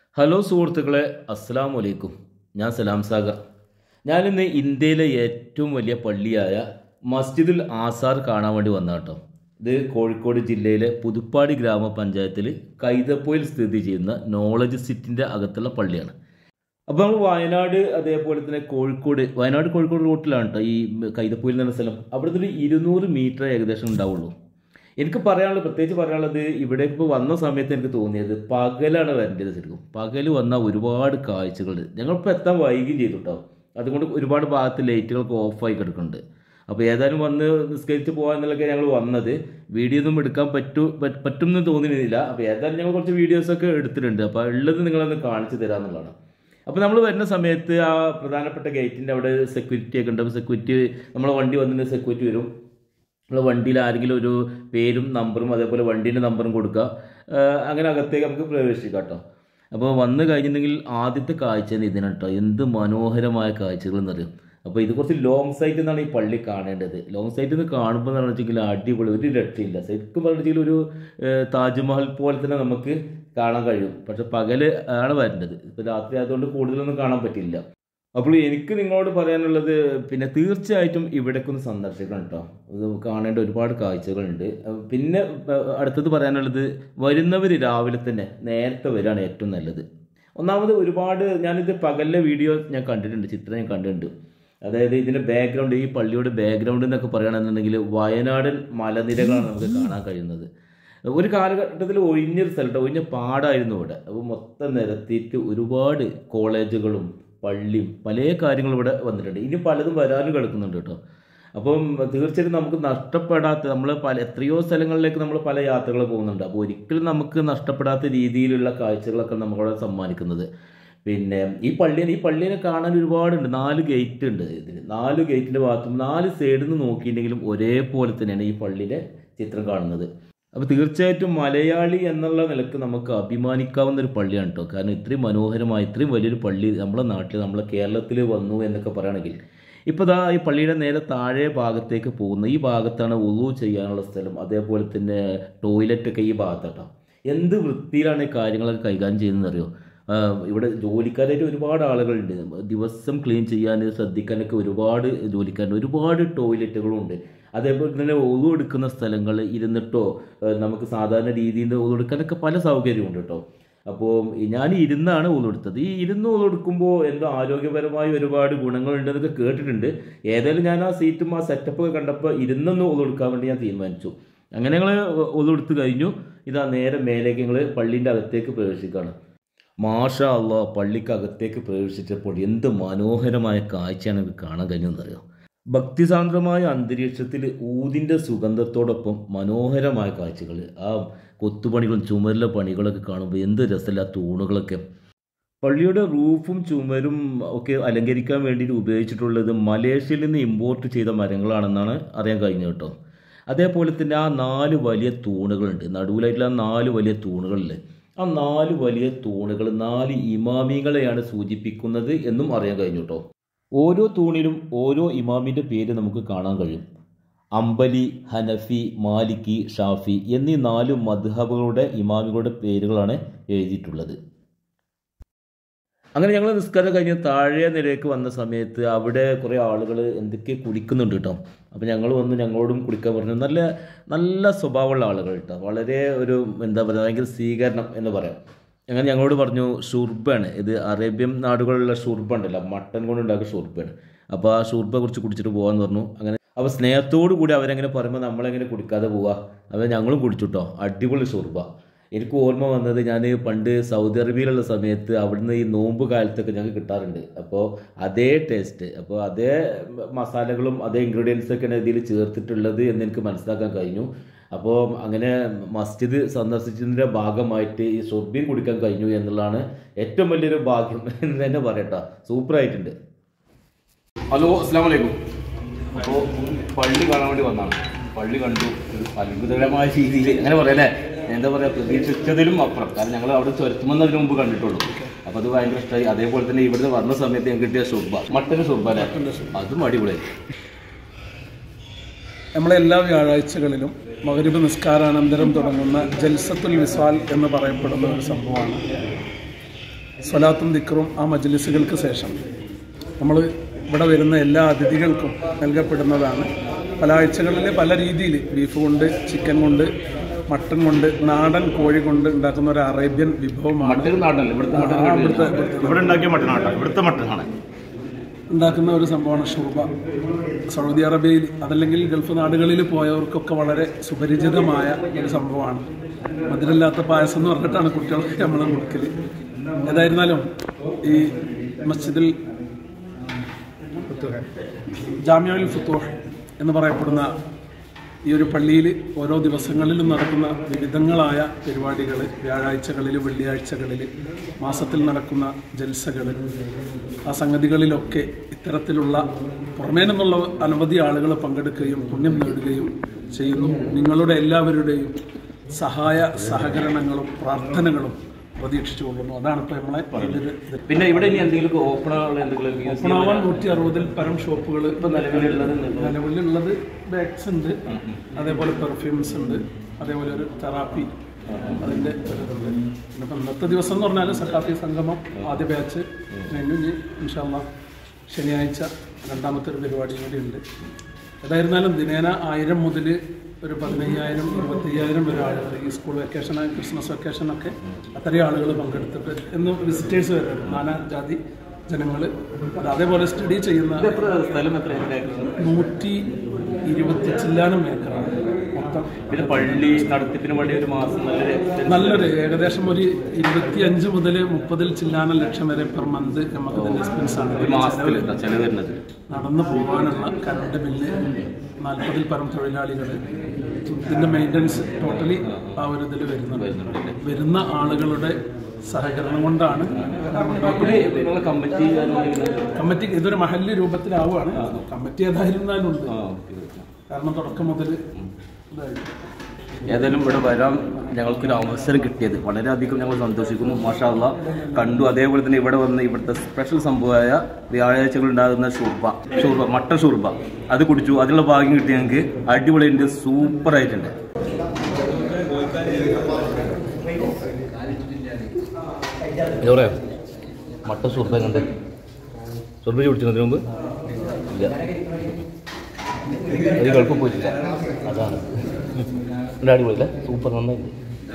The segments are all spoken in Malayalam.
ഹലോ സുഹൃത്തുക്കളെ അസ്സാം വലൈക്കും ഞാൻ സലാം സാഗർ ഞാനിന്ന് ഇന്ത്യയിലെ ഏറ്റവും വലിയ പള്ളിയായ മസ്ജിദുൽ ആസാർ കാണാൻ വേണ്ടി വന്ന കേട്ടോ ഇത് കോഴിക്കോട് ജില്ലയിലെ പുതുപ്പാടി ഗ്രാമപഞ്ചായത്തിൽ കൈതപ്പോയിൽ സ്ഥിതി ചെയ്യുന്ന നോളജ് സിറ്റിൻ്റെ അകത്തുള്ള പള്ളിയാണ് അപ്പോൾ നമ്മൾ വയനാട് അതേപോലെ തന്നെ കോഴിക്കോട് വയനാട് കോഴിക്കോട് റൂട്ടിലാണ് കേട്ടോ ഈ കൈതപ്പോയിൽ എന്ന സ്ഥലം അവിടുത്തെ ഒരു ഇരുന്നൂറ് മീറ്റർ ഏകദേശം ഉണ്ടാവുള്ളൂ എനിക്ക് പറയാനുള്ളത് പ്രത്യേകിച്ച് പറയാനുള്ളത് ഇവിടെ ഇപ്പോൾ വന്ന സമയത്ത് എനിക്ക് തോന്നിയത് പകലാണ് വരേണ്ടത് ശരിക്കും പകൽ വന്ന ഒരുപാട് കാഴ്ചകൾ ഞങ്ങളിപ്പോൾ എത്താൻ വൈകുകയും ചെയ്തു കേട്ടോ അതുകൊണ്ട് ഒരുപാട് ഭാഗത്ത് ലൈറ്റുകളൊക്കെ ഓഫായി കിടക്കുന്നുണ്ട് അപ്പോൾ ഏതായാലും വന്ന് നിസ്കരിച്ച് പോകാൻ എന്നുള്ളതൊക്കെ ഞങ്ങൾ വന്നത് വീഡിയോ ഒന്നും എടുക്കാൻ പറ്റൂ പറ്റ്- പറ്റുമെന്ന് തോന്നുന്നില്ല അപ്പോൾ ഏതായാലും ഞങ്ങൾ കുറച്ച് വീഡിയോസൊക്കെ എടുത്തിട്ടുണ്ട് അപ്പോൾ ഉള്ളത് നിങ്ങളൊന്ന് കാണിച്ചു തരാമെന്നുള്ളതാണ് അപ്പോൾ നമ്മൾ വരുന്ന സമയത്ത് ആ പ്രധാനപ്പെട്ട ഗേറ്റിൻ്റെ അവിടെ സെക്യൂരിറ്റി ഒക്കെ ഉണ്ട് അപ്പോൾ സെക്യൂരിറ്റി നമ്മളെ വണ്ടി വന്നിട്ട് സെക്യൂരിറ്റി വരും നമ്മൾ വണ്ടിയിൽ ആരെങ്കിലും ഒരു പേരും നമ്പറും അതേപോലെ വണ്ടീൻ്റെ നമ്പറും കൊടുക്കുക ആ, അങ്ങനെ അകത്തേക്ക് നമുക്ക് പ്രവേശിക്കാം കേട്ടോ അപ്പോൾ വന്നു കഴിഞ്ഞിട്ടുണ്ടെങ്കിൽ ആദ്യത്തെ കാഴ്ച ഇതിനാണ് കേട്ടോ എന്ത് മനോഹരമായ കാഴ്ചകൾ എന്നറിയും അപ്പോൾ ഇത് കുറച്ച് ലോങ് സൈറ്റിൽ നിന്നാണ് ഈ പള്ളി കാണേണ്ടത് ലോങ് സൈറ്റിൽ നിന്ന് കാണുമ്പോൾ എന്ന് വെച്ചെങ്കിൽ അടിപൊളി ഒരു രക്ഷയില്ല ശരിക്കും പറഞ്ഞിട്ടുണ്ടെങ്കിൽ ഒരു ഏഹ്, താജ്മഹൽ പോലെ തന്നെ നമുക്ക് കാണാൻ കഴിയും പക്ഷെ പകല് ആണ് വരേണ്ടത് ഇപ്പോൾ രാത്രി ആയതുകൊണ്ട് കൂടുതലൊന്നും കാണാൻ പറ്റില്ല അപ്പോൾ എനിക്ക് നിങ്ങളോട് പറയാനുള്ളത് പിന്നെ തീർച്ചയായിട്ടും ഇവിടേക്ക് ഒന്ന് സന്ദർശിക്കണം കേട്ടോ ഇത് കാണേണ്ട ഒരുപാട് കാഴ്ചകളുണ്ട് അഹ് പിന്നെ അഹ് അടുത്തത് പറയാനുള്ളത് വരുന്നവർ രാവിലെ തന്നെ നേരത്തെ വരികയാണ് ഏറ്റവും നല്ലത് ഒന്നാമത് ഒരുപാട് ഞാനിത് പകലിലെ വീഡിയോ ഞാൻ കണ്ടിട്ടുണ്ട് ചിത്രം ഞാൻ കണ്ടിട്ടുണ്ട് അതായത് ഇതിൻ്റെ ബാക്ക്ഗ്രൗണ്ട് ഈ പള്ളിയുടെ ബാക്ക്ഗ്രൗണ്ട് എന്നൊക്കെ പറയുകയാണെന്നുണ്ടെങ്കിൽ വയനാടൻ മലനിരകളാണ് നമുക്ക് കാണാൻ കഴിയുന്നത് ഒരു കാലഘട്ടത്തിൽ ഒഴിഞ്ഞൊരു സ്ഥലത്ത് ഒഴിഞ്ഞ പാടായിരുന്നു ഇവിടെ അപ്പോൾ മൊത്തം നിരത്തിയിട്ട് ഒരുപാട് കോളേജുകളും പള്ളിയും പല കാര്യങ്ങളും ഇവിടെ വന്നിട്ടുണ്ട് ഇനി പലതും വരാനും കിടക്കുന്നുണ്ട് കേട്ടോ അപ്പം തീർച്ചയായിട്ടും നമുക്ക് നഷ്ടപ്പെടാത്ത നമ്മൾ പല എത്രയോ സ്ഥലങ്ങളിലേക്ക് നമ്മൾ പല യാത്രകൾ പോകുന്നുണ്ട് അപ്പോൾ ഒരിക്കലും നമുക്ക് നഷ്ടപ്പെടാത്ത രീതിയിലുള്ള കാഴ്ചകളൊക്കെ നമ്മളോട് സമ്മാനിക്കുന്നത് പിന്നെ ഈ പള്ളിയെ ഈ പള്ളിയെ കാണാൻ ഒരുപാടുണ്ട് നാല് ഗേറ്റ് ഉണ്ട് ഇതിന് നാല് ഗേറ്റിൻ്റെ ഭാഗത്തും നാല് സൈഡിൽ നിന്ന് നോക്കിയിട്ടുണ്ടെങ്കിലും ഒരേപോലെ തന്നെയാണ് ഈ പള്ളിയുടെ ചിത്രം കാണുന്നത് അപ്പോൾ തീർച്ചയായിട്ടും മലയാളി എന്നുള്ള നിലക്ക് നമുക്ക് അഭിമാനിക്കാവുന്ന ഒരു പള്ളിയാണ് കേട്ടോ കാരണം ഇത്രയും മനോഹരമായ ഇത്രയും വലിയൊരു പള്ളി നമ്മുടെ നാട്ടിൽ നമ്മളെ കേരളത്തിൽ വന്നു എന്നൊക്കെ പറയുകയാണെങ്കിൽ ഇപ്പോൾ ദാ ഈ പള്ളിയുടെ നേരെ താഴെ ഭാഗത്തേക്ക് പോകുന്ന ഈ ഭാഗത്താണ് ഉളു ചെയ്യാനുള്ള സ്ഥലം അതേപോലെ തന്നെ ടോയ്ലറ്റൊക്കെ ഈ ഭാഗത്താട്ടോ എന്ത് വൃത്തിയിലാണ് ഈ കാര്യങ്ങളൊക്കെ കൈകാര്യം ചെയ്യുന്നത് അറിയോ ആഹ് ഇവിടെ ജോലിക്കാരായിട്ട് ഒരുപാട് ആളുകളുണ്ട് ദിവസം ക്ലീൻ ചെയ്യാൻ ശ്രദ്ധിക്കാനൊക്കെ ഒരുപാട് ജോലിക്കാരുണ്ട് ഒരുപാട് ടോയ്ലറ്റുകളും ഉണ്ട് അതേപോലെ തന്നെ ഒതു എടുക്കുന്ന സ്ഥലങ്ങൾ ഇരുന്നിട്ടോ ആഹ് നമുക്ക് സാധാരണ രീതിയിൽ ഒതു എടുക്കാനൊക്കെ പല സൗകര്യമുണ്ട് കേട്ടോ അപ്പോൾ ഞാൻ ഇരുന്നാണ് ഉളെടുത്തത് ഈ ഇരുന്ന് ഉളെടുക്കുമ്പോൾ എന്തോ ആരോഗ്യപരമായി ഒരുപാട് ഗുണങ്ങളുണ്ടെന്നൊക്കെ കേട്ടിട്ടുണ്ട് ഏതായാലും ഞാൻ ആ സീറ്റും ആ സെറ്റപ്പൊക്കെ കണ്ടപ്പോൾ ഇരുന്നൊന്ന് ഉളെടുക്കാൻ വേണ്ടി ഞാൻ തീരുമാനിച്ചു അങ്ങനെ ഞങ്ങൾ ഉളെടുത്ത് കഴിഞ്ഞു ഇതാ നേരെ മേലേക്ക് ഞങ്ങൾ പള്ളീൻ്റെ അകത്തേക്ക് പ്രവേശിക്കുകയാണ് മാഷാ അള്ളാ പള്ളിക്കകത്തേക്ക് പ്രവേശിച്ചപ്പോൾ എന്ത് മനോഹരമായ കാഴ്ചയാണ് എനിക്ക് കാണാൻ കഴിഞ്ഞതെന്നറിയോ ഭക്തിസാന്ദ്രമായ അന്തരീക്ഷത്തിൽ ഊതിൻ്റെ സുഗന്ധത്തോടൊപ്പം മനോഹരമായ കാഴ്ചകൾ ആ കൊത്തുപണികളും ചുമരിലെ പണികളൊക്കെ കാണുമ്പോൾ എന്ത് രസമല്ല ആ തൂണുകളൊക്കെ പള്ളിയുടെ റൂഫും ചുമരും ഒക്കെ അലങ്കരിക്കാൻ വേണ്ടിയിട്ട് ഉപയോഗിച്ചിട്ടുള്ളത് മലേഷ്യയിൽ നിന്ന് ഇമ്പോർട്ട് ചെയ്ത മരങ്ങളാണെന്നാണ് അറിയാൻ കഴിഞ്ഞത് കേട്ടോ അതേപോലെ തന്നെ ആ നാല് വലിയ തൂണുകളുണ്ട് നടുവിലായിട്ടുള്ള ആ നാല് വലിയ തൂണുകളില്ലേ ആ നാല് വലിയ തൂണുകൾ നാല് ഇമാമികളെയാണ് സൂചിപ്പിക്കുന്നത് എന്നും അറിയാൻ കഴിഞ്ഞു കേട്ടോ ഓരോ തൂണിലും ഓരോ ഇമാമിൻ്റെ പേര് നമുക്ക് കാണാൻ കഴിയും അംബലി ഹനഫി മാലിക്കി ഷാഫി എന്നീ നാല് മദ്ഹബുകളുടെ ഇമാമികളുടെ പേരുകളാണ് എഴുതിയിട്ടുള്ളത് അങ്ങനെ ഞങ്ങൾ നിസ്കാരം കഴിഞ്ഞ് താഴെ നിലയ്ക്ക് വന്ന സമയത്ത് അവിടെ കുറേ ആളുകൾ എന്തൊക്കെ കുടിക്കുന്നുണ്ട് കേട്ടോ അപ്പോൾ ഞങ്ങൾ വന്ന് ഞങ്ങളോടും കുടിക്കാൻ പറഞ്ഞു നല്ല നല്ല സ്വഭാവമുള്ള ആളുകൾ കേട്ടോ വളരെ ഒരു എന്താ പറയുക ഭയങ്കര സ്വീകരണം എന്ന് പറയാം അങ്ങനെ ഞങ്ങളോട് പറഞ്ഞു ഷുർബാണ് ഇത് അറേബ്യൻ നാടുകളിലുള്ള ഷുർബ ഉണ്ടല്ലോ മട്ടൻ കൊണ്ട് ഉണ്ടാക്കിയ ഷുർബാണ് അപ്പോൾ ആ ഷുർബ കുറിച്ച് കുടിച്ചിട്ട് പോകാമെന്ന് പറഞ്ഞു അങ്ങനെ അപ്പോൾ സ്നേഹത്തോടു കൂടി അവരെങ്ങനെ പറയുമ്പോൾ നമ്മളെങ്ങനെ കുടിക്കാതെ പോവുക അപ്പോൾ ഞങ്ങളും കുടിച്ചു കേട്ടോ അടിപൊളി ഷുർബ എനിക്ക് ഓർമ്മ വന്നത് ഞാൻ പണ്ട് സൗദി അറേബ്യയിലുള്ള സമയത്ത് അവിടുന്ന് ഈ നോമ്പ് കാലത്തൊക്കെ ഞങ്ങൾക്ക് കിട്ടാറുണ്ട് അപ്പോൾ അതേ ടേസ്റ്റ് അപ്പോൾ അതേ മസാലകളും അതേ ഇൻഗ്രീഡിയൻസ് ഒക്കെയാണ് ഇതിൽ ചേർത്തിട്ടുള്ളത് എന്ന് എനിക്ക് മനസ്സിലാക്കാൻ കഴിഞ്ഞു അപ്പോൾ അങ്ങനെ മസ്ജിദ് സന്ദർശിച്ചതിൻ്റെ ഭാഗമായിട്ട് ഈ ഷൊർബീൻ കുടിക്കാൻ കഴിഞ്ഞു എന്നുള്ളതാണ് ഏറ്റവും വലിയൊരു ഭാഗ്യം എന്ന് തന്നെ പറയട്ടോ സൂപ്പറായിട്ടുണ്ട് ഹലോ അസ്സാം വലൈക്കും അപ്പോൾ പള്ളി കാണാൻ വേണ്ടി വന്നതാണ് പള്ളി കണ്ടു ഒരു അത്ഭുതകരമായ രീതിയിൽ അങ്ങനെ പറയല്ലേ എന്താ പറയുക പ്രതീക്ഷിച്ചതിലും അപ്പുറം കാരണം ഞങ്ങൾ അവിടെ ചുരത്തുമെന്നതിന് മുമ്പ് കണ്ടിട്ടുള്ളൂ അപ്പോൾ അത് ഭയങ്കര ഇഷ്ടമായി അതേപോലെ തന്നെ ഇവിടുന്ന് വന്ന സമയത്ത് ഞങ്ങൾക്ക് കിട്ടിയ ഷുർബ മട്ടൻ ഷുർബ അല്ലേ അതും അടിപൊളിയായി നമ്മളെല്ലാ വ്യാഴാഴ്ചകളിലും മകരീബ് നിസ്കാരാനന്തരം തുടങ്ങുന്ന ജൽസത്തുൽ വിസ്വാൽ എന്ന് പറയപ്പെടുന്ന ഒരു സംഭവമാണ് സ്വലാത്തും ദിക്റും ആ മജ്ലിസുകൾക്ക് ശേഷം നമ്മൾ ഇവിടെ വരുന്ന എല്ലാ അതിഥികൾക്കും നൽകപ്പെടുന്നതാണ് പല ആഴ്ചകളിൽ പല രീതിയിൽ ബീഫ് കൊണ്ട് ചിക്കൻ കൊണ്ട് മട്ടൻ കൊണ്ട് നാടൻ കോഴി കൊണ്ട് ഉണ്ടാക്കുന്ന ഒരു അറേബ്യൻ വിഭവമാണ് മട്ടൻ നാടനല്ലേ ഇവിടുത്തെ മട്ടൻ ആ, ഇവിടുത്തെ- ഇവിടെ ഉണ്ടാക്കിയ മട്ടനാട്ടോ ഇവിടുത്തെ മട്ടനാണ് ഉണ്ടാക്കുന്ന ഒരു സംഭവമാണ് ഷുർബ സൗദി അറേബ്യയിൽ അതല്ലെങ്കിൽ ഗൾഫ് നാടുകളിൽ പോയവർക്കൊക്കെ വളരെ സുപരിചിതമായ ഒരു സംഭവമാണ് മധുരമില്ലാത്ത പായസം എന്ന് പറഞ്ഞിട്ടാണ് കുട്ടികൾക്ക് നമ്മൾ കൊടുക്കൽ ഏതായിരുന്നാലും ഈ മസ്ജിദിൽ ജാമ്യയിൽ ഫുത്തൂഹ് എന്ന് പറയപ്പെടുന്ന ഈ ഒരു പള്ളിയിൽ ഓരോ ദിവസങ്ങളിലും നടക്കുന്ന വിവിധങ്ങളായ പരിപാടികൾ വ്യാഴാഴ്ചകളിൽ വെള്ളിയാഴ്ചകളിൽ മാസത്തിൽ നടക്കുന്ന ജൽസകൾ ആ സംഗതികളിലൊക്കെ ഇത്തരത്തിലുള്ള പുറമേ നിന്നുള്ള അനവധി ആളുകൾ പങ്കെടുക്കുകയും പുണ്യം നേടുകയും ചെയ്യുന്നു നിങ്ങളുടെ എല്ലാവരുടെയും സഹായ സഹകരണങ്ങളും പ്രാർത്ഥനകളും പ്രതീക്ഷിച്ചു കൊള്ളുന്നു അതാണ് ഇപ്പോൾ നമ്മളെ ഇതിൽ പിന്നെ ഇവിടെ ഇനി എന്തെങ്കിലും ഓപ്പൺ ആവുള്ള എന്തെങ്കിലും use ചെയ്യാൻ ഓപ്പണാവാൻ നൂറ്റി അറുപതിൽ പരം ഷോപ്പുകൾ ഇപ്പൊ നിലവിലുള്ളത് എന്തെങ്കിലും നിലവിലുള്ളത് ബാഗ്സ് ഉണ്ട് അതേപോലെ പെർഫ്യൂംസ് ഉണ്ട് അതേപോലെ ഒരു തെറാപ്പി അതിൻ്റെ ഒരു ഇതുണ്ട് പിന്നെ ഇപ്പം ഇന്നത്തെ ദിവസം എന്ന് പറഞ്ഞാൽ സക്കാഫി സംഗമം ആദ്യ ബാച്ച് കഴിഞ്ഞു ഇനി ഇൻഷാല്ല ശനിയാഴ്ച രണ്ടാമത്തെ ഒരു പരിപാടി കൂടി ഉണ്ട് ഏതായിരുന്നാലും ദിനേന ആയിരം മുതൽ ഒരു പതിനയ്യായിരം ഇരുപത്തയ്യായിരം വരെ ആളുകൾ ഈ സ്കൂൾ വെക്കേഷൻ ക്രിസ്മസ് വെക്കേഷനൊക്കെ അത്രയും ആളുകൾ പങ്കെടുത്തിട്ട് എന്ന് വിസിറ്റേഴ്സ് വരുന്നുണ്ട് നാനാ ജാതി ജനങ്ങൾ അതേപോലെ സ്റ്റഡി ചെയ്യുന്ന എത്ര സ്ഥലം എത്ര ഏക്കറാണ്? നൂറ്റി ഇരുപത്തി ചില്ലാനം ഏക്കറാണ് മൊത്തം പിന്നെ പള്ളി നടത്തിപ്പിന് വേണ്ടി ഒരു മാസം നല്ലൊരു expense നല്ലൊരു ഏകദേശം ഒരു ഇരുപത്തി അഞ്ച് മുതൽ മുപ്പതിൽ ചില്ലാനം ലക്ഷം വരെ പെർ മന്ത് നമുക്ക് ഇതിന്റെ എക്സ്പെൻസ് ആണ് ഒരു മാസത്തിൽ എന്താ ചെലവ് വരുന്നത് നടന്നു പോകാനുള്ള കറണ്ട് ബില്ല് നാൽപ്പതിൽ പരം തൊഴിലാളികൾ ഇതിന്റെ മെയിൻ്റനൻസ് ടോട്ടലി ആ ഒരു ഇതിൽ വരുന്നുണ്ട് വരുന്ന ആളുകളുടെ സഹകരണം കൊണ്ടാണ് പിന്നെ നിങ്ങളെ കമ്മിറ്റി കമ്മിറ്റി ഇതൊരു മഹല്ല് രൂപത്തിലാവുകയാണ് കമ്മിറ്റി ഏതായിരുന്നാലും ഉണ്ട് ആ ഓക്കെ ഓക്കെ കാരണം തുടക്കം മുതൽ ഇതായി ഏതായാലും ഇവിടെ വരാൻ ഞങ്ങൾക്കൊരു അവസരം കിട്ടിയത് വളരെയധികം ഞങ്ങൾ സന്തോഷിക്കുന്നു മാഷാല്ല കണ്ടു അതേപോലെ തന്നെ ഇവിടെ വന്ന് ഇവിടുത്തെ സ്പെഷ്യൽ സംഭവമായ വ്യാഴാഴ്ചകൾ ഉണ്ടാകുന്ന ഷൂർബ ഷൂർബ മട്ടൻ ഷൂർബ അത് കുടിച്ചു അതിനുള്ള ഭാഗ്യം കിട്ടി ഞങ്ങൾക്ക് അടിപൊളിയുണ്ട് സൂപ്പർ ആയിട്ടുണ്ട് പറയാം മട്ടൻ ഷൂർബ കണ്ട് ഷൂർബ കുടിച്ചതിന് മുമ്പ് ഇല്ല അത് ഗൾഫ് പോയിട്ടില്ല അതാണ് ഇവിടെ അടിപൊളിയല്ലേ സൂപ്പർ നന്നായിട്ടുണ്ട്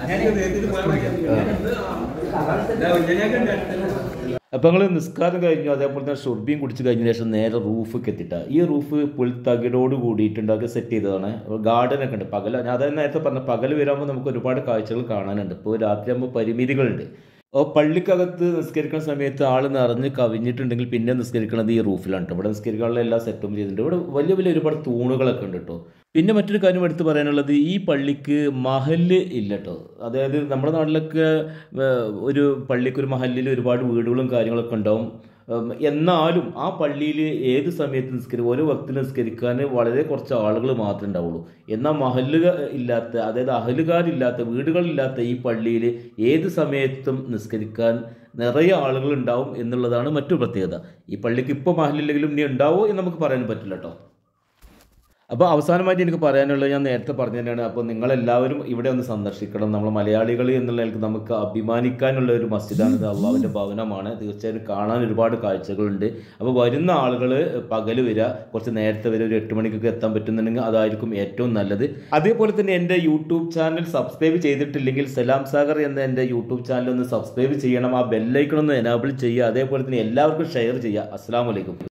അപ്പം ഞങ്ങൾ നിസ്കാരം കഴിഞ്ഞു അതേപോലെ തന്നെ ഷുർബിയും കുടിച്ച് കഴിഞ്ഞ ശേഷം നേരെ റൂഫൊക്കെ എത്തിയിട്ട ഈ റൂഫ് പുൽത്തകിടോട് കൂടിയിട്ടുണ്ടാക്കി സെറ്റ് ചെയ്തതാണ് ഗാർഡനൊക്കെ ഉണ്ട് പകൽ ഞാൻ അതായത് നേരത്തെ പറഞ്ഞ പകൽ വരുമ്പോൾ നമുക്ക് ഒരുപാട് കാഴ്ചകൾ കാണാനുണ്ട് ഇപ്പോൾ രാത്രിയാകുമ്പോൾ പരിമിതികളുണ്ട് ഓ പള്ളിക്കകത്ത് നിസ്കരിക്കുന്ന സമയത്ത് ആൾ നിറഞ്ഞ് കവിഞ്ഞിട്ടുണ്ടെങ്കിൽ പിന്നെ നിസ്കരിക്കുന്നത് ഈ റൂഫിലാണ് കേട്ടോ ഇവിടെ നിസ്കരിക്കാനുള്ള എല്ലാ സെറ്റും ചെയ്തിട്ടുണ്ട് ഇവിടെ വലിയ വലിയ ഒരുപാട് തൂണുകളൊക്കെ ഉണ്ട് കേട്ടോ പിന്നെ മറ്റൊരു കാര്യം എടുത്ത് പറയാനുള്ളത് ഈ പള്ളിക്ക് മഹല് ഇല്ല കേട്ടോ അതായത് നമ്മുടെ നാട്ടിലൊക്കെ ഏർ, ഒരു പള്ളിക്ക് ഒരു മഹലിൽ ഒരുപാട് വീടുകളും കാര്യങ്ങളൊക്കെ ഉണ്ടാവും ഉം, എന്നാലും ആ പള്ളിയിൽ ഏത് സമയത്ത് നിസ്കരിക്കും ഓരോ ഭക്തി നിസ്കരിക്കാൻ വളരെ കുറച്ച് ആളുകൾ മാത്രമേ ഉണ്ടാവുള്ളൂ എന്നാൽ മഹല്ലുക ഇല്ലാത്ത അതായത് അഹലുകാരില്ലാത്ത വീടുകളില്ലാത്ത ഈ പള്ളിയിൽ ഏത് സമയത്തും നിസ്കരിക്കാൻ നിറയെ ആളുകൾ ഉണ്ടാവും എന്നുള്ളതാണ് മറ്റൊരു പ്രത്യേകത ഈ പള്ളിക്ക് ഇപ്പോൾ മഹലില്ലെങ്കിലും ഇനി ഉണ്ടാവോ എന്ന് നമുക്ക് പറയാൻ പറ്റില്ല കേട്ടോ അപ്പോൾ അവസാനമായിട്ട് എനിക്ക് പറയാനുള്ളത് ഞാൻ നേരത്തെ പറഞ്ഞു തന്നെയാണ് അപ്പോൾ നിങ്ങളെല്ലാവരും ഇവിടെ ഒന്ന് സന്ദർശിക്കണം നമ്മൾ മലയാളികൾ എന്നുള്ള നിലയ്ക്ക് നമുക്ക് അഭിമാനിക്കാനുള്ള ഒരു മസ്ജിദാണ് ഇത് അള്ളാഹുവിൻ്റെ ഭവനമാണ് തീർച്ചയായും കാണാൻ ഒരുപാട് കാഴ്ചകളുണ്ട് അപ്പോൾ വരുന്ന ആളുകൾ പകൽ വരിക കുറച്ച് നേരത്തെ വരെ ഒരു എട്ട് മണിക്കൊക്കെ എത്താൻ പറ്റുന്നുണ്ടെങ്കിൽ അതായിരിക്കും ഏറ്റവും നല്ലത് അതേപോലെ തന്നെ എൻ്റെ യൂട്യൂബ് ചാനൽ സബ്സ്ക്രൈബ് ചെയ്തിട്ടില്ലെങ്കിൽ സലാം സാഗർ എന്ന എൻ്റെ യൂട്യൂബ് ചാനൽ ഒന്ന് സബ്സ്ക്രൈബ് ചെയ്യണം ആ ബെല്ലൈക്കൺ ഒന്ന് എനാബിൾ ചെയ്യുക അതേപോലെ തന്നെ എല്ലാവർക്കും ഷെയർ ചെയ്യുക അസ്സാം വലൈക്കും